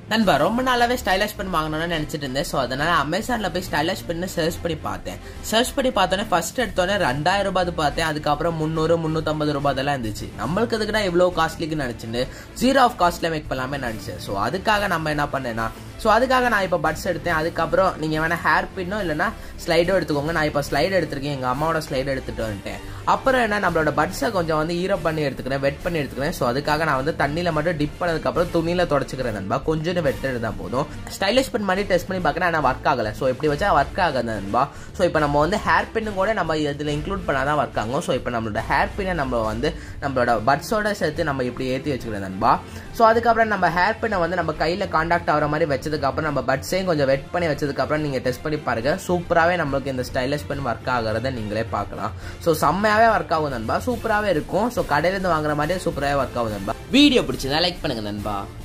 நண்பா ரொம்ப நாளாவே ஸ்டைலிஷ் பென் வாங்கணும்னு நினைச்சிட்டு இருந்தேன் ஸோ அதனால அமேசான்ல போய் ஸ்டைலிஷ் பென்னு சர்ச் பண்ணி பார்த்தேன் சர்ச் பண்ணி பார்த்தோன்னே ஃபர்ஸ்ட் எடுத்தோன்னே ரெண்டாயிரம் ரூபாய் பார்த்தேன் அதுக்கப்புறம் முந்நூறு முந்நூற்றம்பது ரூபாய் அதெல்லாம் இருந்துச்சு நம்மளுக்கு அதுக்கு தான் இவ்வளோ காஸ்ட்லிக்கு நினச்சிட்டு ஜீரோ ஆஃப் காஸ்ட்ல மேக் பண்ணலாமே நினச்சேன் ஸோ அதுக்காக நம்ம என்ன பண்ணேன்னா ஸோ அதுக்காக நான் இப்போ பட்ஸ் எடுத்தேன் அதுக்கப்புறம் நீங்கள் வேணால் ஹேர் பின்னோ இல்லைனா ஸ்லைடோ எடுத்துக்கோங்க நான் இப்போ ஸ்லைடு எடுத்திருக்கேன் எங்கள் அம்மாவோட ஸ்லைடு எடுத்துட்டு வந்துட்டேன் அப்புறம் என்ன நம்மளோட பட்ஸை கொஞ்சம் வந்து ஈரம் பண்ணி எடுத்துக்கிறேன் வெட் பண்ணி எடுத்துக்கிறேன் ஸோ அதுக்காக நான் வந்து தண்ணியில் மட்டும் டிப் பண்ணதுக்கப்புறம் துணியில் தொடச்சிக்கிறேன் நண்பா கொஞ்சம் வெட் எடுத்தால் போதும் ஸ்டைலிஷ் பின் மாதிரி டெஸ்ட் பண்ணி பார்க்குறேன் ஆனால் ஒர்க் ஆகலை ஸோ இப்படி வச்சா ஒர்க் ஆகாது நண்பா ஸோ இப்போ நம்ம வந்து ஹேர் பின்னு கூட நம்ம இதில் இன்க்ளூட் பண்ணால் தான் ஒர்க் ஆகும் ஸோ இப்போ நம்மளோட ஹேர் பின்னை நம்ம வந்து நம்மளோட பட்ஸோட சேர்த்து நம்ம இப்படி ஏற்றி வச்சுக்கிறேன் நண்பா ஸோ அதுக்கப்புறம் நம்ம ஹேர் பின்னை வந்து நம்ம கையில் காண்டாக்ட் ஆகிற மாதிரி வச்சதுக்கப்புறம் நம்ம பட்ஸையும் கொஞ்சம் வெட் பண்ணி வச்சதுக்கப்புறம் நீங்கள் டெஸ்ட் பண்ணி பாருங்க சூப்பராகவே நம்மளுக்கு இந்த ஸ்டைலிஷ் பென் ஒர்க் ஆகிறத நீங்களே பார்க்கலாம் ஸோ செம்மையாகவே ஒர்க் ஆகும் நண்பா சூப்பராகவே இருக்கும் ஸோ கடையிலேருந்து வாங்குற மாதிரியே சூப்பராகவே ஒர்க் ஆகும் நண்பா வீடியோ பிடிச்சதா லைக் பண்ணுங்க நண்பா